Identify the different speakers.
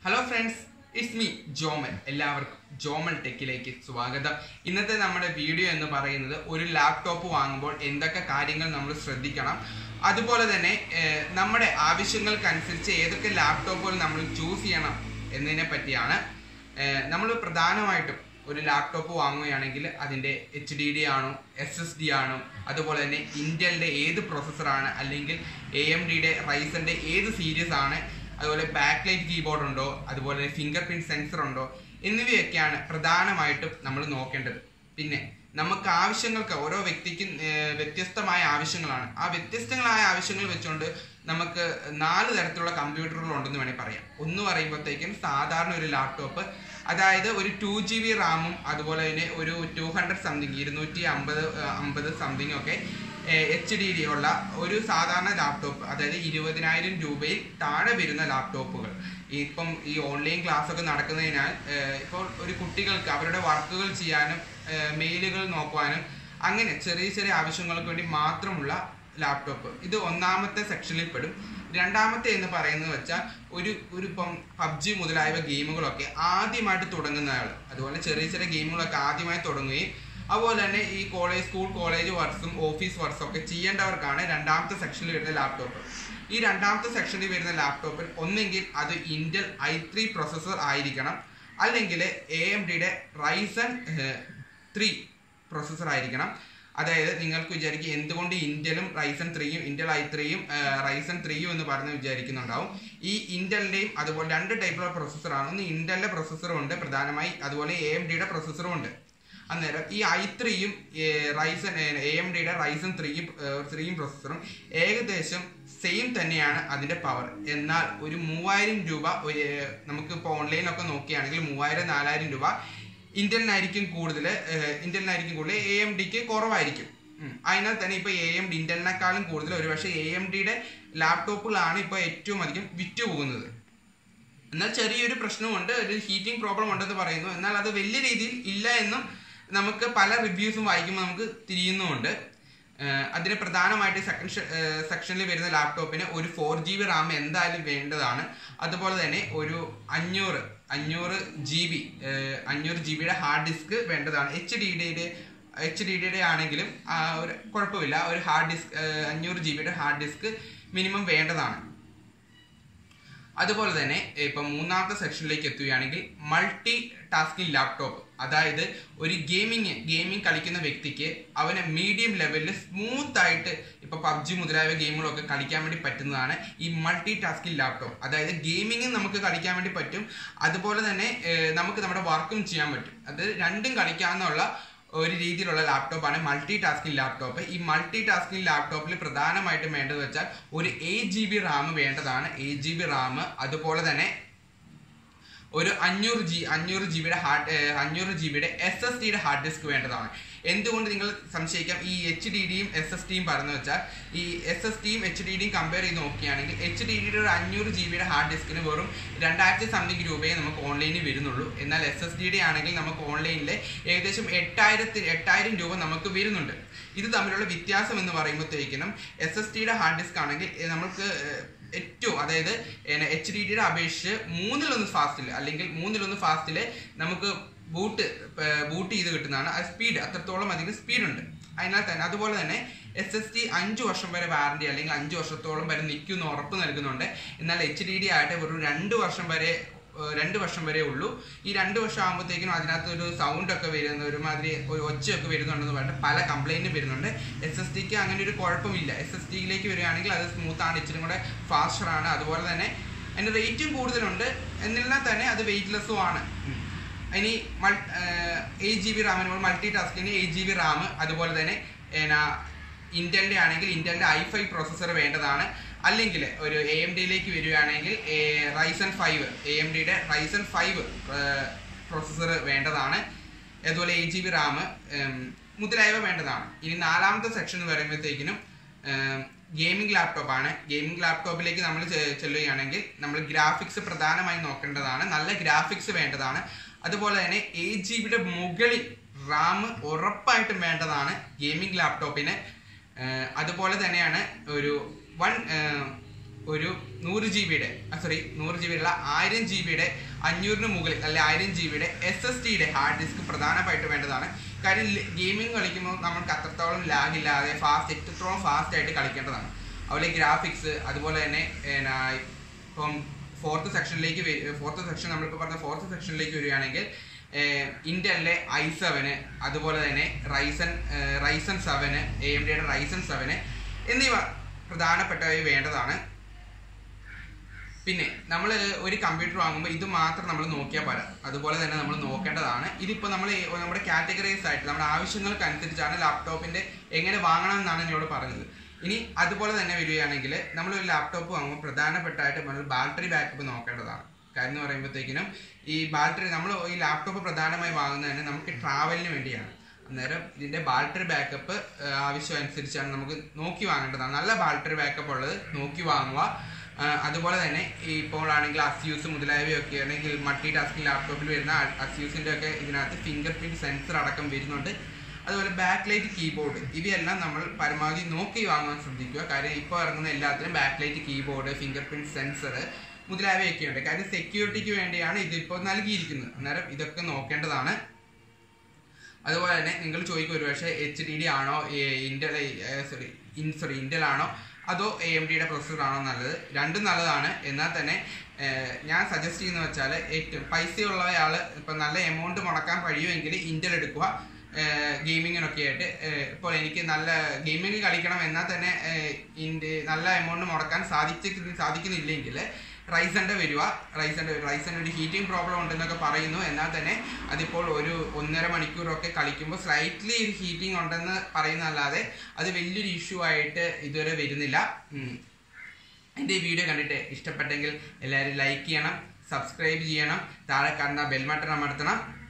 Speaker 1: Hello friends it's me Jomal എല്ലാവർക്കും ജോമൽ ടെക്കിലേക്ക് സ്വാഗതം ഇന്നത്തെ നമ്മുടെ വീഡിയോ എന്ന് പറയുന്നത് ഒരു ലാപ്ടോപ്പ് വാങ്ങുമ്പോൾ എന്തൊക്കെ കാര്യങ്ങൾ നമ്മൾ ശ്രദ്ധിക്കണം അതുപോലെ തന്നെ ഏഹ്, നമ്മുടെ ആവശ്യങ്ങൾക്കനുസരിച്ച് ഏതൊക്കെ ലാപ്ടോപ്പുകൾ നമ്മൾ ചൂസ് ചെയ്യണം എന്നതിനെ പറ്റിയാണ് നമ്മൾ പ്രധാനമായിട്ടും ഒരു ലാപ്ടോപ്പ് വാങ്ങുകയാണെങ്കിൽ അതിൻ്റെ എച്ച് ഡി ഡി ആണോ എസ് എസ് ഡി ആണോ അതുപോലെ തന്നെ ഇന്റലിൻ്റെ ഏത് പ്രോസസ്സറാണ് അല്ലെങ്കിൽ എ എം ഡിയുടെ റൈസൻ്റെ ഏത് സീരീസ് ആണ് അതുപോലെ ബാക്ക് ലൈറ്റ് കീബോർഡ് ഉണ്ടോ അതുപോലെ തന്നെ ഫിംഗർ പ്രിന്റ് സെൻസർ ഉണ്ടോ എന്നിവയൊക്കെയാണ് പ്രധാനമായിട്ടും നമ്മൾ നോക്കേണ്ടത് പിന്നെ നമുക്ക് ആവശ്യങ്ങൾക്ക് ഓരോ വ്യക്തിക്കും ഏഹ്, വ്യത്യസ്തമായ ആവശ്യങ്ങളാണ് ആ വ്യത്യസ്തങ്ങളായ ആവശ്യങ്ങൾ വെച്ചുകൊണ്ട് നമുക്ക് നാല് തരത്തിലുള്ള കമ്പ്യൂട്ടറുകൾ ഉണ്ടെന്ന് വേണമെങ്കിൽ പറയാം ഒന്ന് പറയുമ്പോഴത്തേക്കും സാധാരണ ഒരു ലാപ്ടോപ്പ് അതായത് ഒരു ടു ജി ബി റാമും അതുപോലെ തന്നെ ഒരു ടു ഹൺഡ്രഡ് സംതിങ് ഇരുന്നൂറ്റി അമ്പത് അമ്പത് സംതിങ് ഒക്കെ എച്ച് ഡി ഡി ഉള്ള ഒരു സാധാരണ ലാപ്ടോപ്പ് അതായത് ഇരുപതിനായിരം രൂപയിൽ താഴെ വരുന്ന ലാപ്ടോപ്പുകൾ ഇപ്പം ഈ ഓൺലൈൻ ക്ലാസ് ഒക്കെ നടക്കുന്നതിനാൽ ഏഹ്, ഇപ്പോൾ ഒരു കുട്ടികൾക്ക് അവരുടെ വർക്കുകൾ ചെയ്യാനും ഏഹ്, മെയിലുകൾ നോക്കുവാനും അങ്ങനെ ചെറിയ ചെറിയ ആവശ്യങ്ങൾക്ക് വേണ്ടി മാത്രമുള്ള ലാപ്ടോപ്പ് ഇത് ഒന്നാമത്തെ സെക്ഷനിൽ പെടും രണ്ടാമത്തെ എന്ന് പറയുന്നത് വെച്ചാൽ ഒരു ഒരു ഇപ്പം പബ്ജി മുതലായവ ഗെയിമുകളൊക്കെ ആദ്യമായിട്ട് തുടങ്ങുന്ന ആൾ അതുപോലെ ചെറിയ ചെറിയ ഗെയിമുകളൊക്കെ ആദ്യമായി തുടങ്ങുകയും അതുപോലെ തന്നെ ഈ കോളേജ് സ്കൂൾ കോളേജ് വർക്ക്സും ഓഫീസ് വർക്ക്സും ഒക്കെ ചെയ്യേണ്ടവർക്കാണ് രണ്ടാമത്തെ സെക്ഷനിൽ വരുന്ന ലാപ്ടോപ്പ് ഈ രണ്ടാമത്തെ സെക്ഷനിൽ വരുന്ന ലാപ്ടോപ്പിൽ ഒന്നെങ്കിൽ അത് ഇന്റൽ ഐ ത്രീ പ്രൊസസ്സർ ആയിരിക്കണം അല്ലെങ്കിൽ എ എം ഡിയുടെ റൈസൺ ത്രീ പ്രൊസസ്സർ ആയിരിക്കണം അതായത് നിങ്ങൾക്ക് വിചാരിക്കും എന്തുകൊണ്ട് ഇന്റലും റൈസൺ ത്രീയും ഇന്റൽ ഐ ത്രീയും റൈസൺ ത്രീയും എന്ന് പറഞ്ഞ് വിചാരിക്കുന്നുണ്ടാവും ഈ ഇന്റലിന്റെയും അതുപോലെ രണ്ട് ടൈപ്പിലുള്ള പ്രൊസസ്സറാണ് ഒന്ന് ഇന്റലിന്റെ പ്രൊസസ്സറും ഉണ്ട് പ്രധാനമായി അതുപോലെ എ എം ഡിയുടെ പ്രൊസസ്സറും ഉണ്ട് അന്നേരം ഈ ഐ ത്രീയും റൈസൺ എ എം ഡിയുടെ റൈസൺ ത്രീയും ത്രീയും പ്രൊസസ്സറും ഏകദേശം സെയിം തന്നെയാണ് അതിന്റെ പവർ എന്നാൽ ഒരു മൂവായിരം രൂപ ഒരു, നമുക്ക് ഇപ്പോൾ ഓൺലൈനിലൊക്കെ നോക്കുകയാണെങ്കിൽ മൂവായിരം നാലായിരം രൂപ ഇന്റലിനായിരിക്കും കൂടുതൽ ഇന്റലിനായിരിക്കും കൂടുതൽ എ എം ഡിക്ക് കുറവായിരിക്കും ഉം. അതിനാൽ തന്നെ ഇപ്പൊ എ എം ഡി ഇന്റലിനേക്കാളും കൂടുതൽ ഒരുപക്ഷെ എ എം ഡിയുടെ ലാപ്ടോപ്പുകളാണ് ഇപ്പോൾ ഏറ്റവും അധികം വിറ്റു പോകുന്നത് എന്നാൽ ചെറിയൊരു പ്രശ്നമുണ്ട് ഒരു ഹീറ്റിംഗ് പ്രോബ്ലം ഉണ്ടെന്ന് പറയുന്നു എന്നാൽ അത് വലിയ രീതിയിൽ ഇല്ല എന്നും നമുക്ക് പല റിവ്യൂസും വായിക്കുമ്പോൾ നമുക്ക് തിരിയുന്നുമുണ്ട് ഏഹ് അതിന് പ്രധാനമായിട്ട് സെക്കൻഡ് സെക്ഷനിൽ വരുന്ന ലാപ്ടോപ്പിന് ഒരു ഫോർ ജി ബി റാം എന്തായാലും വേണ്ടതാണ് അതുപോലെ തന്നെ ഒരു അഞ്ഞൂറ് അഞ്ഞൂറ് ജി ബി അഞ്ഞൂറ് ജി ബിയുടെ ഹാർഡ് ഡിസ്ക് വേണ്ടതാണ് എച്ച് ഡി ഡിയുടെ എച്ച് ഡി ഡിയുടെ ആണെങ്കിലും ആ, ഒരു കുഴപ്പമില്ല ഒരു ഹാർഡ് ഡിസ്ക് അഞ്ഞൂറ് ജി ബിയുടെ ഹാർഡ് ഡിസ്ക് മിനിമം വേണ്ടതാണ് അതുപോലെ തന്നെ ഇപ്പം മൂന്നാമത്തെ സെക്ഷനിലേക്ക് എത്തുകയാണെങ്കിൽ മൾട്ടി ടാസ്കിംഗ് ലാപ്ടോപ്പ് അതായത് ഒരു ഗെയിമിങ് ഗെയിമിംഗ് കളിക്കുന്ന വ്യക്തിക്ക് അവന് മീഡിയം ലെവലിൽ സ്മൂത്ത് ആയിട്ട് ഇപ്പൊ പബ്ജി മുതലായ ഗെയിമുകളൊക്കെ കളിക്കാൻ വേണ്ടി പറ്റുന്നതാണ് ഈ മൾട്ടി ടാസ്കിംഗ് ലാപ്ടോപ്പ് അതായത് ഗെയിമിംഗ് നമുക്ക് കളിക്കാൻ വേണ്ടി പറ്റും അതുപോലെ തന്നെ ഏഹ്, നമുക്ക് നമ്മുടെ വർക്കും ചെയ്യാൻ പറ്റും അത് രണ്ടും കളിക്കാവുന്നുള്ള ഒരു രീതിയിലുള്ള ലാപ്ടോപ്പാണ് മൾട്ടി ടാസ്കിംഗ് ലാപ്ടോപ്പ് ഈ മൾട്ടി ടാസ്കിംഗ് ലാപ്ടോപ്പിൽ പ്രധാനമായിട്ടും വേണ്ടത് വെച്ചാൽ ഒരു എയ്റ്റ് ജി ബി റാം വേണ്ടതാണ് എയ്റ്റ് ജി ബി റാം അതുപോലെ തന്നെ ഒരു അഞ്ഞൂറ് ജി അഞ്ഞൂറ് ജി ബിയുടെ ഹാർഡ് അഞ്ഞൂറ് ജി ബിയുടെ എസ് എസ് ഡിയുടെ ഹാർഡ് ഡിസ്ക് വേണ്ടതാണ് എന്തുകൊണ്ട് നിങ്ങൾ സംശയിക്കാം ഈ എച്ച് ഡി ഡിയും എസ് എസ് ഡിയും പറഞ്ഞു വെച്ചാൽ ഈ എസ് എസ് ഡിയും എച്ച് ഡി ഡിയും കമ്പയർ ചെയ്ത് നോക്കുകയാണെങ്കിൽ എച്ച് ഡി ഡിയുടെ ഒരു അഞ്ഞൂറ് ജി ബിയുടെ ഹാർഡ് ഡിസ്കിന് വെറും രണ്ടായിരത്തി സംതിങ് രൂപയെ നമുക്ക് ഓൺലൈനിൽ വരുന്നുള്ളൂ എന്നാൽ എസ് എസ് ഡിയുടെ ആണെങ്കിൽ നമുക്ക് ഓൺലൈനിൽ ഏകദേശം എട്ടായിരത്തി എട്ടായിരം രൂപ നമുക്ക് വരുന്നുണ്ട് ഇത് തമ്മിലുള്ള വ്യത്യാസം എന്ന് പറയുമ്പോഴത്തേക്കിനും എസ് എസ് ഡിയുടെ ഹാർഡ് ഡിസ്ക് ആണെങ്കിൽ ഏ, നമുക്ക് ഏഹ്, ഏറ്റവും അതായത് എച്ച് ഡി ഡിയുടെ അപേക്ഷിച്ച് മൂന്നിലൊന്ന് ഫാസ്റ്റിൽ അല്ലെങ്കിൽ മൂന്നിലൊന്ന് ഫാസ്റ്റിൽ നമുക്ക് ബൂട്ട് ബൂട്ട് ചെയ്ത് കിട്ടുന്നതാണ് ആ സ്പീഡ് അത്രത്തോളം അധികം സ്പീഡ് ഉണ്ട് അതിനാൽ തന്നെ അതുപോലെ തന്നെ എസ് എസ് ടി അഞ്ച് വർഷം വരെ വാറണ്ടി അല്ലെങ്കിൽ അഞ്ച് വർഷത്തോളം വരെ നിൽക്കുമെന്ന് ഉറപ്പ് നൽകുന്നുണ്ട് എന്നാൽ എച്ച് ഡി ഡി ആയിട്ട് ഒരു രണ്ട് വർഷം വരെ ഏഹ്, രണ്ട് വർഷം വരെ ഉള്ളൂ ഈ രണ്ട് വർഷം ആകുമ്പോഴത്തേക്കും അതിനകത്ത് ഒരു സൗണ്ട് ഒക്കെ വരുന്ന ഒരുമാതിരി ഒരു ഒച്ചയൊക്കെ വരുന്നുണ്ടെന്ന് പറഞ്ഞിട്ട് പല കംപ്ലൈന്റും വരുന്നുണ്ട് എസ് എസ് ടിക്ക് അങ്ങനെ ഒരു കുഴപ്പമില്ല എസ് എസ് ടിയിലേക്ക് വരികയാണെങ്കിൽ അത് സ്മൂത്ത് ആണ് ഇച്ചിരി കൂടെ ഫാസ്റ്റർ ആണ് അതുപോലെ തന്നെ അതിന്റെ റേറ്റും കൂടുതലുണ്ട് എന്നിരുന്നാൽ തന്നെ അത് വെയിറ്റ്ലെസ്സും ആണ് ഉം. ഇനി എയ്റ്റ് ജി ബി റാമിന് മൾട്ടി ടാസ്കിന് എയ്റ്റ് ജി ബി റാം അതുപോലെ തന്നെ എന്നാ ഇന്റലിന്റെ ആണെങ്കിൽ ഇന്റലിന്റെ ഐ ഫൈവ് പ്രോസസ്സർ വേണ്ടതാണ് അല്ലെങ്കിൽ ഒരു എ എം ഡിയിലേക്ക് വരികയാണെങ്കിൽ റൈസൺ ഫൈവ് എ എം ഡിയുടെ റൈസൺ ഫൈവ് പ്രോസസ്സർ വേണ്ടതാണ് അതുപോലെ എയ്റ്റ് ജി ബി റാം മുതലായവ വേണ്ടതാണ് ഇനി നാലാമത്തെ സെക്ഷൻ എന്ന് പറയുമ്പോഴത്തേക്കിനും ഗെയിമിംഗ് ലാപ്ടോപ്പ് ആണ് ഗെയിമിംഗ് ലാപ്ടോപ്പിലേക്ക് നമ്മൾ ചെ- ചെല്ലുകയാണെങ്കിൽ നമ്മൾ ഗ്രാഫിക്സ് പ്രധാനമായും നോക്കേണ്ടതാണ് നല്ല ഗ്രാഫിക്സ് വേണ്ടതാണ് അതുപോലെ തന്നെ എയ്റ്റ് ജി ബിയുടെ മുകളിൽ റാം ഉറപ്പായിട്ടും വേണ്ടതാണ് ഗെയിമിംഗ് ലാപ്ടോപ്പിന് അതുപോലെ തന്നെയാണ് ഒരു വൺ ഒരു നൂറ് ജി ബിയുടെ സോറി നൂറ് ജി ബിയുടെ ആയിരം ജി ബിയുടെ അഞ്ഞൂറിന് മുകളിൽ അല്ലെ ആയിരം ജി ബിയുടെ എസ് എസ് ടിയുടെ ഹാർഡ് ഡിസ്ക് പ്രധാനമായിട്ട് വേണ്ടതാണ് കാര്യം ഗെയിമിംഗ് കളിക്കുമ്പോൾ നമുക്ക് അത്രത്തോളം ലാഗ് ഇല്ലാതെ ഫാസ്റ്റ് എത്രത്തോളം ഫാസ്റ്റ് ആയിട്ട് കളിക്കേണ്ടതാണ് അതുപോലെ ഗ്രാഫിക്സ് അതുപോലെ തന്നെ എന്നാ, ഇപ്പം ഫോർത്ത് സെക്ഷനിലേക്ക് ഫോർത്ത് സെക്ഷൻ നമ്മളിപ്പോൾ പറഞ്ഞ ഫോർത്ത് സെക്ഷനിലേക്ക് വരികയാണെങ്കിൽ ഇന്റലിലെ ഐ സെവന് അതുപോലെ തന്നെ റൈസൺ റൈസൺ സെവന് എ എം ഡിയുടെ റൈസൺ സെവന് എന്നിവ പ്രധാനപ്പെട്ടവ വേണ്ടതാണ് പിന്നെ നമ്മൾ ഒരു കമ്പ്യൂട്ടർ വാങ്ങുമ്പോൾ ഇത് മാത്രം നമ്മൾ നോക്കിയാൽ പോരാ അതുപോലെ തന്നെ നമ്മൾ നോക്കേണ്ടതാണ് ഇതിപ്പോൾ നമ്മൾ നമ്മുടെ കാറ്റഗറൈസ് ആയിട്ട് നമ്മുടെ ആവശ്യങ്ങൾക്ക് അനുസരിച്ചാണ് ലാപ്ടോപ്പിന്റെ എങ്ങനെ വാങ്ങണം എന്നാണ് എന്നോട് പറഞ്ഞത് ഇനി അതുപോലെ തന്നെ വരികയാണെങ്കിൽ നമ്മൾ ഒരു ലാപ്ടോപ്പ് വാങ്ങുമ്പോൾ പ്രധാനപ്പെട്ടായിട്ട് നമ്മൾ ബാറ്ററി ബാക്കപ്പ് നോക്കേണ്ടതാണ് കാര്യം എന്ന് പറയുമ്പോഴത്തേക്കിനും ഈ ബാറ്ററി നമ്മൾ ഈ ലാപ്ടോപ്പ് പ്രധാനമായി വാങ്ങുന്നതിന് നമുക്ക് ട്രാവലിന് വേണ്ടിയാണ് അന്നേരം ഇതിന്റെ ബാറ്ററി ബാക്കപ്പ് ആവശ്യം അനുസരിച്ചാണ് നമുക്ക് നോക്കി വാങ്ങേണ്ടതാണ് നല്ല ബാറ്ററി ബാക്കപ്പ് ഉള്ളത് നോക്കി വാങ്ങുക ആ, അതുപോലെ തന്നെ ഈ ഇപ്പോൾ ആണെങ്കിൽ അസ്യൂസ് മുതലായവയൊക്കെ ആണെങ്കിൽ മൾട്ടി ടാസ്കിംഗ് ലാപ്ടോപ്പിൽ വരുന്ന അസ്യൂസിന്റെ ഒക്കെ ഇതിനകത്ത് ഫിംഗർ പ്രിന്റ് സെൻസർ അടക്കം വരുന്നുണ്ട് അതുപോലെ ബാക്ക് ലൈറ്റ് കീബോർഡ് ഇവയെല്ലാം നമ്മൾ പരമാവധി നോക്കി വാങ്ങാൻ ശ്രദ്ധിക്കുക കാര്യം ഇപ്പോൾ ഇറങ്ങുന്ന എല്ലാത്തിനും backlight keyboard fingerprint sensor മുതലായവയൊക്കെ ഉണ്ട് കാര്യം സെക്യൂരിറ്റിക്ക് വേണ്ടിയാണ് ഇതിപ്പോൾ നൽകിയിരിക്കുന്നത് അന്നേരം ഇതൊക്കെ നോക്കേണ്ടതാണ് അതുപോലെ തന്നെ നിങ്ങൾ ചോദിക്കും ഒരുപക്ഷെ എച്ച് ഡി ഡി ആണോ Intel sorry in sorry Intel ആണോ അതോ എ എം ഡിയുടെ പ്രൊസസർ ആണോ നല്ലത് രണ്ടും നല്ലതാണ് എന്നാൽ തന്നെ ഏഹ്, ഞാൻ സജസ്റ്റ് ചെയ്യുന്ന വെച്ചാൽ ഏറ്റവും പൈസയുള്ളയാൾ ഇപ്പം നല്ല എമൗണ്ട് മുടക്കാൻ കഴിയുമെങ്കിൽ ഇന്റൽ എടുക്കുക ഗെയിമിങ്ങിനൊക്കെ ആയിട്ട് ഏഹ്, ഇപ്പോൾ എനിക്ക് നല്ല ഗെയിമിംഗ് കളിക്കണം എന്നാൽ തന്നെ ഏഹ്, ഇന്റെ നല്ല എമൗണ്ട് മുടക്കാൻ സാധിച്ച സാധിക്കുന്നില്ലെങ്കിൽ റൈസന്റെ വരിക റൈസന്റെ റൈസന്റെ ഒരു ഹീറ്റിംഗ് പ്രോബ്ലം ഉണ്ടെന്നൊക്കെ പറയുന്നു എന്നാൽ തന്നെ അതിപ്പോൾ ഒരു ഒന്നര മണിക്കൂറൊക്കെ കളിക്കുമ്പോൾ സ്ലൈറ്റ്ലി ഒരു ഹീറ്റിംഗ് ഉണ്ടെന്ന് പറയുന്നതല്ലാതെ അത് വലിയൊരു ഇഷ്യൂ ആയിട്ട് ഇതുവരെ വരുന്നില്ല ഉം. എൻ്റെ ഈ വീഡിയോ കണ്ടിട്ട് ഇഷ്ടപ്പെട്ടെങ്കിൽ എല്ലാവരും ലൈക്ക് ചെയ്യണം സബ്സ്ക്രൈബ് ചെയ്യണം താഴെ കാണുന്ന ബെൽമട്ടൺ അമർത്തണം